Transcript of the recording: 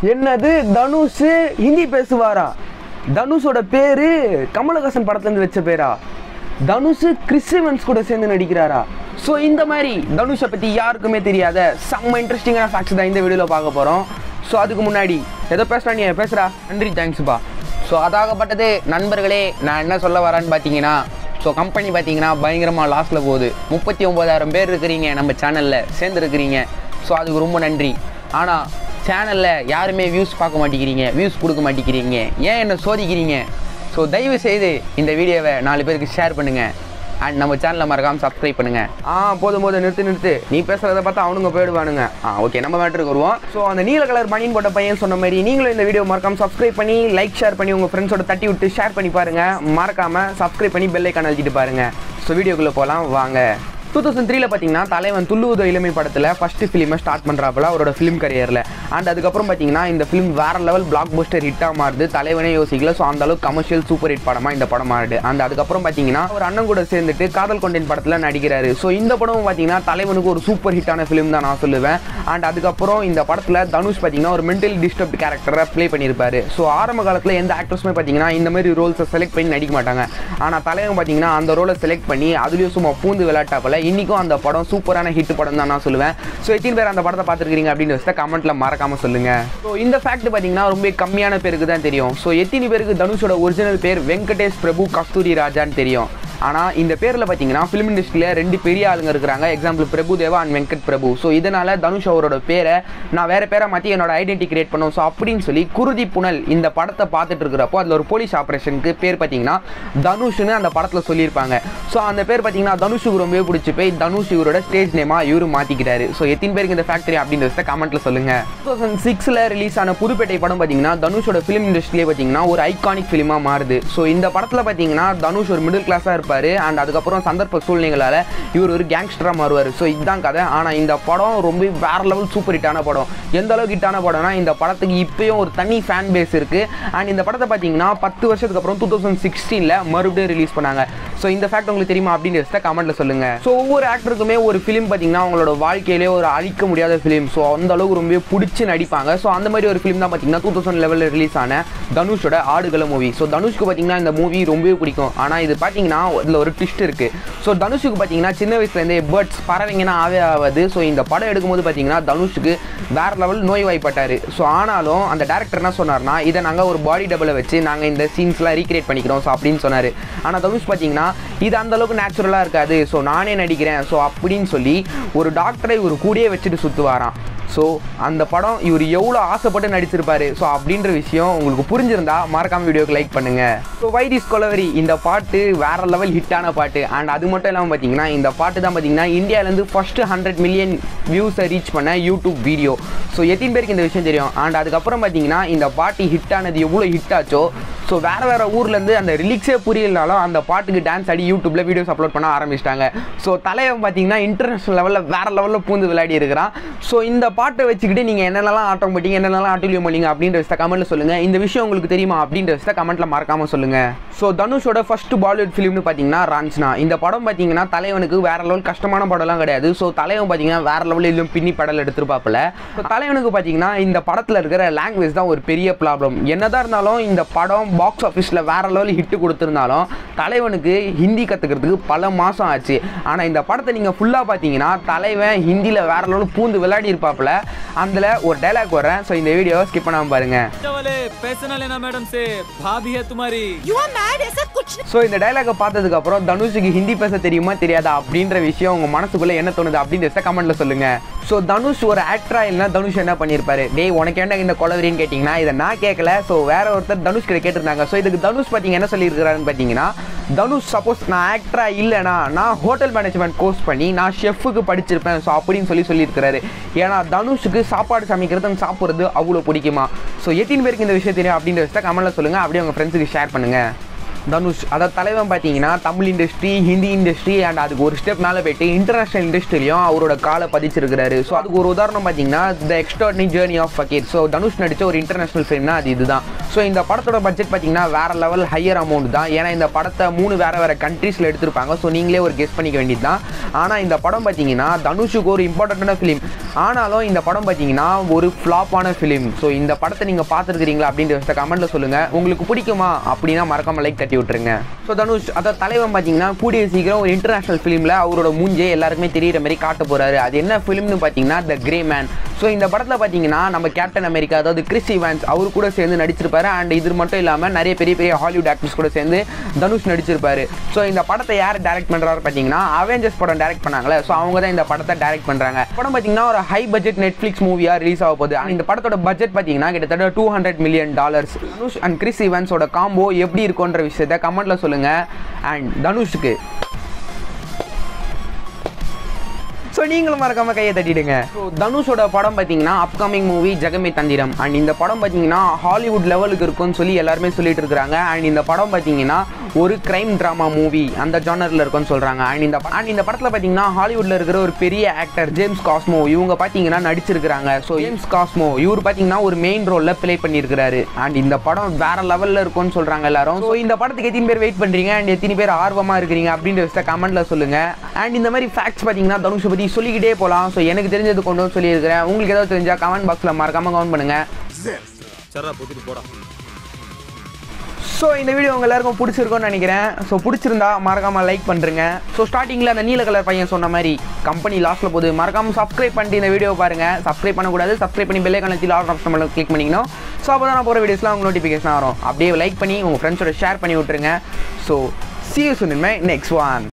என்னது தனுஷ் ஹிந்தி பேசுவாரா தனுஷோட பேரு கமலஹாசன் படத்துல இருந்து வச்ச பேரா தனுஷ் கிறிஸ்டிவன்ஸ் கூட சேர்ந்து நடிக்கிறாரா ஸோ இந்த மாதிரி தனுஷை பற்றி யாருக்குமே தெரியாத செம்ம இன்ட்ரெஸ்டிங்கான ஃபேக்ட்ஸ் தான் இந்த வீடியோவில் பார்க்க போகிறோம் ஸோ அதுக்கு முன்னாடி ஏதோ பேசுகிறா நீ பேசுகிறா நன்றி தேங்க்ஸ்ப்பா ஸோ அதாகப்பட்டது நண்பர்களே நான் என்ன சொல்ல வரேன்னு பார்த்தீங்கன்னா ஸோ கம்பெனி பார்த்தீங்கன்னா பயங்கரமாக லாஸில் போகுது முப்பத்தி ஒம்பதாயிரம் பேர் இருக்கிறீங்க நம்ம சேனலில் சேர்ந்துருக்கிறீங்க ஸோ அதுக்கு ரொம்ப நன்றி ஆனால் சேனலில் யாருமே வியூஸ் பார்க்க மாட்டேங்கிறீங்க வியூஸ் கொடுக்க மாட்டேங்கிறீங்க ஏன் என்ன சோதிக்கிறீங்க ஸோ தயவு செய்து இந்த வீடியோவை நாலு பேருக்கு ஷேர் பண்ணுங்கள் அண்ட் நம்ம சேனலை மறக்காமல் சப்ஸ்கிரைப் பண்ணுங்கள் ஆ போதும் போதும் நிறுத்து நிறுத்து நீ பேசுகிறத பார்த்தா அவனுங்க போயிடுவானுங்க ஆ ஓகே நம்ம மேட்டருக்கு வருவோம் ஸோ அந்த நீல கலர் பனியன் போட்ட பையன் சொன்ன மாதிரி நீங்களும் இந்த வீடியோ மறக்காம சப்ஸ்கிரைப் பண்ணி லைக் ஷேர் பண்ணி உங்கள் ஃப்ரெண்ட்ஸோட தட்டி விட்டு ஷேர் பண்ணி பாருங்கள் மறக்காமல் சப்ஸ்கிரைப் பண்ணி பெல் ஐக்கான் அழுத்திட்டு பாருங்கள் ஸோ வீடியோக்குள்ளே போகலாம் வாங்க டூ தௌசண்ட் த்ரீல பார்த்தீங்கன்னா தலைவன் துள்ளுவதோ இளமை படத்தில் ஃபஸ்ட்டு ஃபிலிமை ஸ்டார்ட் பண்ணுறாப்புல அவரோட ஃபிலிம் கரியரில் அண்ட் அதுக்கப்புறம் பார்த்தீங்கன்னா இந்த ஃபிலிம் வேற லெவல் பிளாக் பஸ்டர் ஹிட்டாக மாறுது தலைவனே யோசிக்கல ஸோ அந்த அளவுக்கு கமர்ஷியல் சூப்பர் ஹிட் படமாக இந்த படம் மாறுது அண்ட் அதுக்கப்புறம் பார்த்தீங்கன்னா ஒரு அண்ணன் கூட சேர்ந்துட்டு காதல் கொண்டேன் படத்தில் நடிக்கிறாரு ஸோ இந்த படமும் பார்த்தீங்கன்னா தலைவனுக்கு ஒரு சூப்பர் ஹிட்டான ஃபிலிம் தான் நான் சொல்லுவேன் அண்ட் அதுக்கப்புறம் இந்த படத்தில் தனுஷ் பார்த்தீங்கன்னா ஒரு மென்டல் டிஸ்டர்ப்ட் கேரக்டரை ப்ளே பண்ணியிருப்பாரு ஸோ ஆரம்ப காலத்தில் எந்த ஆக்டர்ஸுமே பார்த்தீங்கன்னா இந்த மாதிரி ரோல்ஸை செலக்ட் பண்ணி நடிக்க மாட்டாங்க ஆனால் தலைவன் பார்த்தீங்கன்னா அந்த ரோலை செலக்ட் பண்ணி அதுலேயும் சும்மா பூந்து விளையாட்டாப்பில் இன்றைக்கும் அந்த படம் சூப்பரான ஹிட் படம் தான் நான் சொல்லுவேன் ஸோ எத்தனை பேர் அந்த படத்தை பார்த்துருக்கீங்க அப்படின்னு வச்சு கமெண்ட்ல மறக்காம சொல்லுங்க ஸோ இந்த ஃபேக்ட் பார்த்தீங்கன்னா ரொம்ப கம்மியான பேருக்கு தான் தெரியும் ஸோ எத்தனை பேருக்கு தனுஷோட ஒரிஜினல் பேர் வெங்கடேஷ் பிரபு கஸ்தூரி ராஜான்னு தெரியும் ஆனால் இந்த பேரில் பார்த்தீங்கன்னா ஃபிலிம் இண்டஸ்ட்ரியில் ரெண்டு பெரிய ஆளுங்க இருக்கிறாங்க example Prabhu Deva and Venkat Prabhu so இதனால் தனுஷ் அவரோட பேரை நான் வேறு பேரை மாற்றி என்னோட ஐடென்டி கிரியேட் பண்ணும் ஸோ அப்படின்னு சொல்லி குருதி புனல் இந்த படத்தை பார்த்துட்டு இருக்கிறப்போ அதில் ஒரு போலீஸ் ஆப்ரேஷனுக்கு பேர் பார்த்தீங்கன்னா தனுஷ்னு அந்த படத்தில் சொல்லியிருப்பாங்க ஸோ அந்த பேர் பார்த்தீங்கன்னா தனுஷுக்கு ரொம்பவே பிடிச்சி போய் தனுஷ் இவரோட ஸ்டேஜ் நேமா இவரு மாற்றிக்கிட்டாரு ஸோ எத்தனை பேருக்கு இந்த ஃபேக்டரி அப்படின்றத கமெண்ட்ல சொல்லுங்க டூ தௌசண்ட் சிக்ஸில் ரிலீஸ் ஆன புதுப்பேட்டை படம் பார்த்தீங்கன்னா தனுஷோட ஃபிலிம் இண்டஸ்ட்ரியிலே பார்த்தீங்கன்னா ஒரு ஐகானிக் ஃபிலிமாக மாறுது ஸோ இந்த படத்தில் பார்த்தீங்கன்னா தனுஷ் ஒரு மிடில் கிளாஸாக இருப்பார் அண்ட் அதுக்கப்புறம் சந்தர்ப்ப சூழ்நிலைகளால் இவர் ஒரு கேங்ஸ்டராக மாறுவார் ஸோ இதுதான் கதை ஆனால் இந்த படம் ரொம்ப வேற லெவல் சூப்பர் ஹிட்டான படம் எந்த அளவுக்கு ஹிட்டான படம்னா இந்த படத்துக்கு இப்பயும் ஒரு தனி ஃபேன் பேஸ் இருக்குது அண்ட் இந்த படத்தை பார்த்தீங்கன்னா பத்து வருஷத்துக்கு அப்புறம் டூ தௌசண்ட் சிக்ஸ்டீனில் மறுபடியும் ரிலீஸ் பண்ணாங்க ஸோ இந்த ஃபேக்ட் உங்களுக்கு தெரியுமா அப்படின்றத கமெண்ட்ல சொல்லுங்க ஸோ ஒவ்வொரு ஆக்டருக்குமே ஒரு ஃபிலிம் பார்த்தீங்கன்னா அவங்களோட வாழ்க்கையிலே ஒரு அழிக்க முடியாத ஃபிலிம் ஸோ அந்த அளவுக்கு ரொம்ப பிடிச்சி நடிப்பாங்க ஸோ அந்த மாதிரி ஒரு ஃபிலிம் தான் பார்த்தீங்கன்னா டூ தௌசண்ட் லெவலில் ரிலீஸ் ஆன தனுஷோட ஆடுகள மூவி ஸோ தனுஷ்க்கு பார்த்தீங்கன்னா இந்த மூவி ரொம்பவே பிடிக்கும் ஆனால் இது பார்த்தீங்கன்னா இதில் ஒரு ட்விஸ்ட் இருக்கு ஸோ தனுஷுக்கு பார்த்தீங்கன்னா சின்ன வயசுலேருந்தே பேர்ட்ஸ் பறவைங்கன்னா ஆவே ஆகாது ஸோ இந்த படம் எடுக்கும்போது பார்த்தீங்கன்னா தனுஷுக்கு வேற லெவல் நோய் வாய்ப்பட்டார் ஸோ ஆனாலும் அந்த டேரக்டர் என்ன சொன்னார்னா இதை நாங்கள் ஒரு பாடி டபுளை வச்சு நாங்கள் இந்த சீன்ஸ்லாம் ரீக்ரியேட் பண்ணிக்கிறோம் ஸோ அப்படின்னு சொன்னார் ஆனால் தனுஷ் பார்த்தீங்கன்னா இது அந்த அளவுக்கு நேச்சுரலாக இருக்காது ஸோ நானே நடிக்கிறேன் ஸோ அப்படின்னு சொல்லி ஒரு டாக்டரை ஒரு கூடயே வச்சுட்டு சுற்றுவாராம் ஸோ அந்த படம் இவர் எவ்வளோ ஆசைப்பட்டு நடிச்சிருப்பாரு ஸோ அப்படின்ற விஷயம் உங்களுக்கு புரிஞ்சிருந்தா மறக்காம வீடியோக்கு லைக் பண்ணுங்க ஸோ வைதிஸ் கொலவரி இந்த பாட்டு வேற லெவல் ஹிட்டான பாட்டு அண்ட் அது மட்டும் இல்லாமல் பார்த்தீங்கன்னா இந்த பாட்டு தான் பார்த்தீங்கன்னா இந்தியாவிலேருந்து ஃபர்ஸ்ட் ஹண்ட்ரட் மில்லியன் வியூஸை ரீச் பண்ண யூடியூப் வீடியோ ஸோ எத்தனை பேருக்கு இந்த விஷயம் தெரியும் அண்ட் அதுக்கப்புறம் பார்த்தீங்கன்னா இந்த பாட்டு ஹிட் ஆனது எவ்வளோ ஹிட் ஆச்சோ ஸோ வேறு வேறு ஊர்லேருந்து அந்த ரிலிக்ஸே புரியலனாலும் அந்த பாட்டுக்கு டான்ஸ் ஆடி யூடியூப்பில் வீடியோஸ் அப்லோட் பண்ண ஆரம்பிச்சிட்டாங்க ஸோ தலைவன் பார்த்தீங்கன்னா இன்டர்நேஷனல் லெவலில் வேறு லெவலில் பூந்து விளையாடி இருக்கிறான் ஸோ இந்த பாட்டை வச்சுக்கிட்டு நீங்கள் என்னென்னலாம் ஆட்டம் போட்டீங்க என்னென்னலாம் ஆட்டிலியம் பண்ணீங்க அப்படின்ற விஷயத்தை கமெண்ட்டில் சொல்லுங்கள் இந்த விஷயம் உங்களுக்கு தெரியுமா அப்படின்ற விஷயத்தை கமெண்ட்டில் மறக்காமல் சொல்லுங்கள் ஸோ தனுஷோட ஃபர்ஸ்ட் பாலிவுட் ஃபிலிம்னு பார்த்தீங்கன்னா ரான்ஸ்னா இந்த படம் பார்த்தீங்கன்னா தலைவனுக்கு வேற லெவல் கஷ்டமான படம்லாம் கிடையாது ஸோ தலைவன் பார்த்தீங்கன்னா வேற லெவலில் இன்னும் பின்னி படல் எடுத்திருப்பாப்புல ஸோ தலைவனுக்கு பார்த்தீங்கன்னா இந்த படத்தில் இருக்கிற லாங்குவேஜ் தான் ஒரு பெரிய ப்ராப்ளம் என்னதான் இருந்தாலும் இந்த படம் பாக்ஸ் ஆஃபீஸில் வேற லெவல் ஹிட் கொடுத்துருந்தாலும் தலைவனுக்கு ஹிந்தி கற்றுக்கிறதுக்கு பல மாதம் ஆச்சு ஆனால் இந்த படத்தை நீங்கள் ஃபுல்லாக பார்த்தீங்கன்னா தலைவன் ஹிந்தியில் வேற லெவல் பூந்து விளையாடி இருப்பாப்புல அதில் ஒரு டைலாக் வரேன் ஸோ இந்த வீடியோவை ஸ்கிப் பண்ணாமல் பாருங்க वाले पैसे ना लेना मैडम से भाभी है तुम्हारी यू आर मैड ऐसा कुछ ஸோ இந்த டைலாகை பார்த்ததுக்கு அப்புறம் தனுஷுக்கு ஹிந்தி பேச தெரியுமா தெரியாதா அப்படின்ற விஷயம் உங்க மனசுக்குள்ள என்ன தோணுது அப்படின்றத கமெண்ட்ல சொல்லுங்க ஸோ தனுஷ் ஒரு ஆக்டரா இல்லைனா தனுஷ் என்ன பண்ணியிருப்பாரு டேய் உனக்கு என்ன இந்த கொலவரின்னு கேட்டிங்கன்னா இதை நான் கேட்கல ஸோ வேற ஒருத்தர் தனுஷ் கிட்ட கேட்டிருந்தாங்க ஸோ இதுக்கு தனுஷ் பார்த்தீங்க என்ன சொல்லியிருக்கிறாருன்னு பார்த்தீங்கன்னா தனுஷ் சப்போஸ் நான் ஆக்டரா இல்லைனா நான் ஹோட்டல் மேனேஜ்மெண்ட் கோர்ஸ் பண்ணி நான் ஷெஃபுக்கு படிச்சிருப்பேன் ஸோ அப்படின்னு சொல்லி சொல்லியிருக்கிறாரு ஏன்னா தனுஷுக்கு சாப்பாடு சமைக்கிறது and சாப்பிட்றது அவ்வளோ பிடிக்குமா ஸோ எத்தனை பேருக்கு இந்த விஷயம் தெரியும் அப்படின்ற விஷயத்தை கமெண்ட்ல சொல்லுங்க அப்படியே உங்க ஃப்ரெண்ட்ஸுக்கு ஷேர் பண்ணுங்க தனுஷ் அதாவது தலைவன் பார்த்தீங்கன்னா Tamil industry Hindi industry and அதுக்கு ஒரு ஸ்டெப் மேலே போயிட்டு இன்டர்நேஷனல் இண்டஸ்ட்ரியிலையும் அவரோட காலை பதிச்சிருக்கிறாரு ஸோ அதுக்கு ஒரு உதாரணம் பார்த்தீங்கன்னா the extraordinary journey of fakir so Dhanush நடித்த ஒரு இன்டர்நேஷனல் ஃபிலிம்னா அது இதுதான் ஸோ இந்த படத்தோட பட்ஜெட் பார்த்தீங்கன்னா வேற லெவல் ஹையர் அமௌண்ட் தான் ஏன்னா இந்த படத்தை மூணு வேற வேற கண்ட்ரீஸில் எடுத்திருப்பாங்க ஸோ நீங்களே ஒரு கெஸ் பண்ணிக்க வேண்டியது தான் ஆனால் இந்த படம் பார்த்தீங்கன்னா தனுஷுக்கு ஒரு இம்பார்ட்டண்ட்டான ஃபிலிம் ஆனாலும் இந்த படம் பார்த்தீங்கன்னா ஒரு ஃப்ளாப்பான ஃபிலிம் ஸோ இந்த படத்தை நீங்கள் பார்த்துருக்கிறீங்களா அப்படின்ற விஷயத்தை கமெண்ட்டில் சொல்லுங்கள் உங்களுக்கு பிடிக்குமா அப்படின்னா மறக்காம லைக் தட்டி விட்டுருங்க ஸோ தனுஷ் அதாவது தலைவன் பார்த்தீங்கன்னா கூடிய சீக்கிரம் ஒரு இன்டர்நேஷனல் ஃபிலிமில் அவரோட மூஞ்சே எல்லாருக்குமே தெரியிற மாதிரி காட்ட போகிறாரு அது என்ன ஃபிலிம்னு பார்த்தீங்கன்னா த கிரே மேன் ஸோ இந்த படத்தில் பார்த்தீங்கன்னா நம்ம கேப்டன் அமெரிக்கா அதாவது கிறிஸ் இவான்ஸ் அவர் கூட சேர்ந்து நடிச்சிருப்பாரு அண்ட் இது மட்டும் இல்லாமல் நிறைய பெரிய பெரிய ஹாலிவுட் ஆக்டர்ஸ் கூட சேர்ந்து தனுஷ் நடிச்சிருப்பாரு ஸோ இந்த படத்தை யார் டைரக்ட் பண்ணுறாரு பார்த்தீங்கன்னா அவெஞ்சர்ஸ் படம் டைரக்ட் பண்ணாங்களே ஸோ அவங்க தான் இந்த படத்தை டைரக்ட் பண்ணுறாங்க படம் பார்த்தீங்கன்னா ஒரு ஹை பட்ஜெட் நெட்ஃப்ளிக்ஸ் மூவியாக ரிலீஸ் ஆக போகுது And இந்த படத்தோட பட்ஜெட் பார்த்தீங்கன்னா கிட்டத்தட்ட two hundred million dollars Dhanush and Chris இவன்ஸோட காம்போ எப்படி இருக்குன்ற விஷயத்த கமெண்ட்ல சொல்லுங்க அண்ட் தனுஷுக்கு ஸோ நீங்களும் மறக்காம கையை தட்டிடுங்க ஸோ தனுஷோட படம் பார்த்தீங்கன்னா அப்கமிங் மூவி ஜெகமே தந்திரம் அண்ட் இந்த படம் பார்த்தீங்கன்னா ஹாலிவுட் லெவலுக்கு இருக்கும்னு சொல்லி எல்லாருமே சொல்லிட்டு இருக்காங்க அண்ட் இந்த படம் பார்த்தீங்கன்னா ஒரு கிரைம் ட்ராமா மூவி அந்த ஜானரில் இருக்கும்னு சொல்கிறாங்க அண்ட் இந்த அண்ட் இந்த படத்தில் பார்த்தீங்கன்னா ஹாலிவுட்டில் இருக்கிற ஒரு பெரிய ஆக்டர் ஜேம்ஸ் காஸ்மோ இவங்க பார்த்தீங்கன்னா நடிச்சிருக்கிறாங்க ஸோ ஜேம்ஸ் காஸ்மோ இவர் பார்த்தீங்கன்னா ஒரு மெயின் ரோலில் ப்ளே பண்ணியிருக்கிறாரு அண்ட் இந்த படம் வேற லெவலில் இருக்கும்னு சொல்கிறாங்க எல்லாரும் ஸோ இந்த படத்துக்கு எத்தனை பேர் வெயிட் பண்ணுறீங்க அண்ட் எத்தனை பேர் ஆர்வமாக இருக்கிறீங்க அப்படின்ற விஷயத்த கமெண்ட்டில் சொல்லுங்கள் அண்ட் இந்த மாதிரி ஃபேக்ட்ஸ் பார்த்தீங்கன்னா தனுஷை பற்றி சொல்லிக்கிட்டே போகலாம் ஸோ எனக்கு தெரிஞ்சது கொண்டு வந்து சொல்லியிருக்கிறேன் உங்களுக்கு ஏதாவது தெரிஞ்சால் கமெண்ட் பாக்ஸில் மறக்காமல் கமெண்ட் பண்ணுங்கள் சரா பொத்துட்டு போடா ஸோ இந்த வீடியோ உங்க எல்லாருக்கும் பிடிச்சிருக்கும்னு நினைக்கிறேன் ஸோ பிடிச்சிருந்தா மறக்காம லைக் பண்ணுறங்க ஸோ ஸ்டார்டிங்கில் அந்த நீல கலர் பையன் சொன்ன மாதிரி கம்பெனி லாஸ்ட்டில் போகுது மறக்காம சப்ஸ்கிரைப் பண்ணிட்டு இந்த வீடியோ பாருங்க சப்ஸ்கிரைப் பண்ணக்கூடாது சப்ஸ்கிரைப் பண்ணி பெல்லை கணத்தில் ஆல் ஆப்ஷன் பண்ண கிளிக் பண்ணிக்கணும் ஸோ அப்போ தான் நான் போகிற வீடியோஸ்லாம் உங்களுக்கு நோட்டிஃபிகேஷன் வரும் அப்படியே லைக் பண்ணி உங்கள் ஃப்ரெண்ட்ஸோட ஷேர் பண்ணி விட்டுருங்க so see you soon in my next one